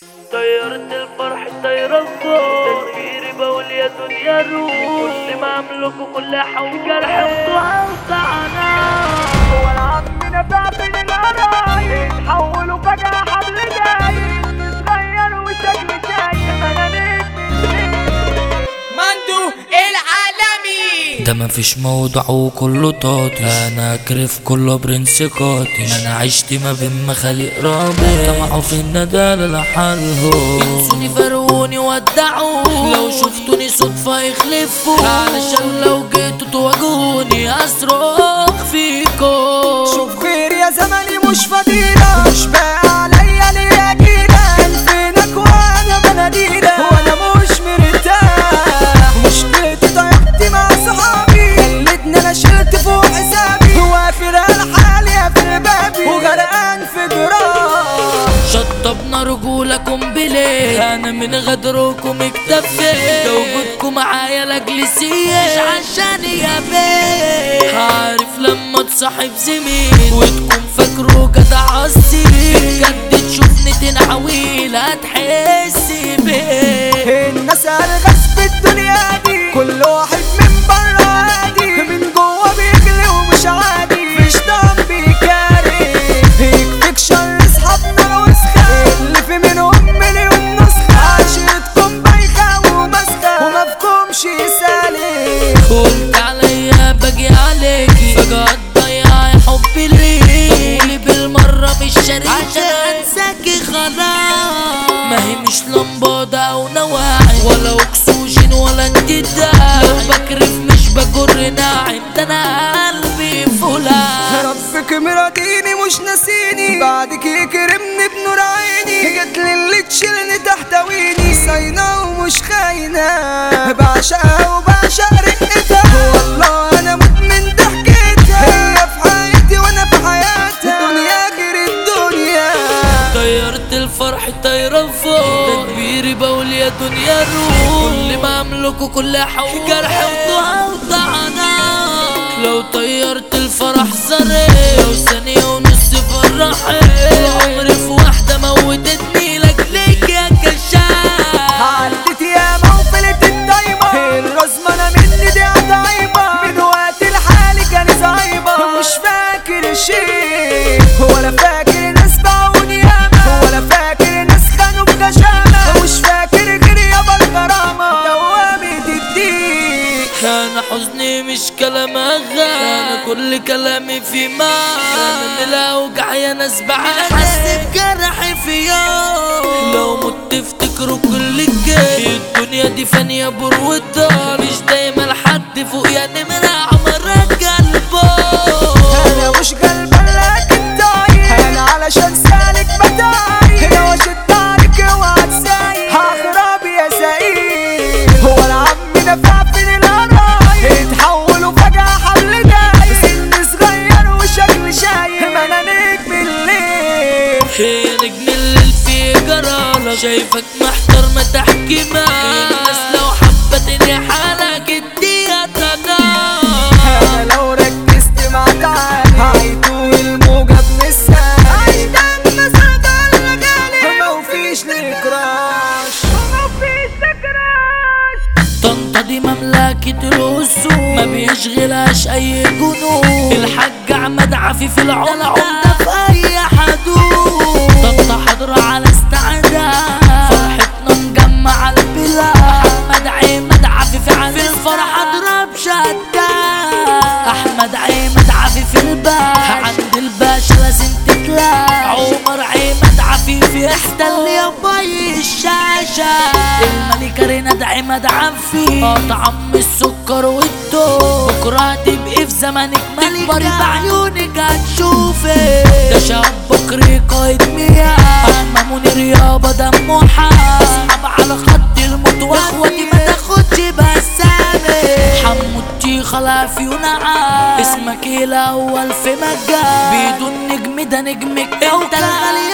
طيرت الفرح طيران فوق تدبيري بقول يا دنيا روح كل ما املكه كل حول جرح وطعن هو العم نبع بين القرايب حولوا فجأة حبل دايب صغير وشكل شايب انا مندو العالمي ده مفيش موضوع وكله طاطي انا كرف كله برنس قاطي انا عشت ما بين مخاليق رابع طمعوا في الندى لحالهم ينسوني فرقوني ودعوني لو شفتوني صدفة يخلفوا علشان لو جيتوا تواجهوني اصرخ فيكم شوف خير يا زمني مش فضيلة مش باقي عليا ليا جيلة فينك وانا بناديلة وانا مش مرتاح مشكلتي ضيعت مع صحابي خلتني انا شلت فوق حسابي وافر الحال يا في بابي وغرقان في جراح شطبنا رجولكم بليل انا من غدركم اكتفيت ده وجودكم معايا لاجل سيئ مش عشاني يا بيه عارف لما تصاحب زميل وتكون فاكره جدع السرير بجد تشوفني تنعويل هتحس بيه الناس الغاز في الدنيا دي كل واحد من بره عادي من جوه بيجلي ومش عادي مش دم بيكاري يكفيك شر اصحابنا وسخة اللي في منهم مليون نسخة عشرتكم بايخة ومسخة ومفكمش سالك قلت عليا باجي عليكي فجأة تضيعي حبي ليكي قولي بالمرة مش شريكة عشان انساكي خلاص ما هي مش لمبادة او نواعي ولا اكسجين ولا انت الداعي لو بكرف مش بجر ناعم ده انا قلبي فلان ربك مراتيني مش ناسيني بعدك يكرمني بنور عيني جت لي اللي تشيلني تحتويني صاينة ومش خاينة بعشقها وبعشق رقتها والله انا مدمن ضحكتها هي في حياتي وانا في حياتها دنيا غير الدنيا طيرت الفرح طيران فوق تدبيري بقول يا دنيا روح كل ما املكه كل حول جرح وطعن وطعنات لو طيرت الفرح زريت لو ثانية ونص فرحت عمري في واحدة موتتني لاجلك يا كشاف عدت يا موفلة الدايمة الرزمة انا مني دي عطايبة من وقت الحالي كان زعيبة مش فاكر شيء ولا فاكر ناس باعوني ياما ولا فاكر ناس خانوا بغشامة مش فاكر غير يابا الغرامة دوامة الدين انا حزني مش كلام اغاني انا كل كلامي في معنى انا من الاوجع يا ناس بعاني حاسس بجرحي في يوم لو مت افتكروا كل الجاي الدنيا دي فانية بور والدار مش دايما حد فوق يعني من عمرك قلبه انا مش قلبان لكن طاير انا علشان سالك بتاعي هنا واشد عليك اوعى تسايق هخرب يا سعيد هو العم نفع فين القرايب اتحولوا فجأة حبل دايب سن صغير وشكل شايب ما انا نجم الليل هي نجم الليل في جرالك شايفك محتار ما تحكي معاك الناس لو حبتني حالك اديها تنام انا لو ركزت مع تعالي هيطول الموجة من الساعة عشت مسافة الغالي ما فيش نكراش ما فيش نكراش طنطا دي مملكة الأسود ما بيشغلهاش أي جنون الحاج أحمد عفيف العمدة العمدة في أي حدود طنطا حاضرة على استعداد فرحتنا مجمعة البلاد أحمد عماد عفيف عن الفرح أضرب شداد أحمد عماد عفيف الباش عند الباشا لازم تتلاقى عمر عماد عفيف يحتل يا باي الشاشة الملكة ريناد عماد عفيف طعم السكر والدوب بكرة هتبقي في زمانك ملكة بعيونك هتشوفي ده شاب بكري قايد مياه أحمى منير يابا دمه حار اصحاب على خط الموت واخواتي ما تاخدش بسامي حمو الطيخة لا في ونعام اسمك الاول في مجال بيدو النجم ده نجمك انت الغالي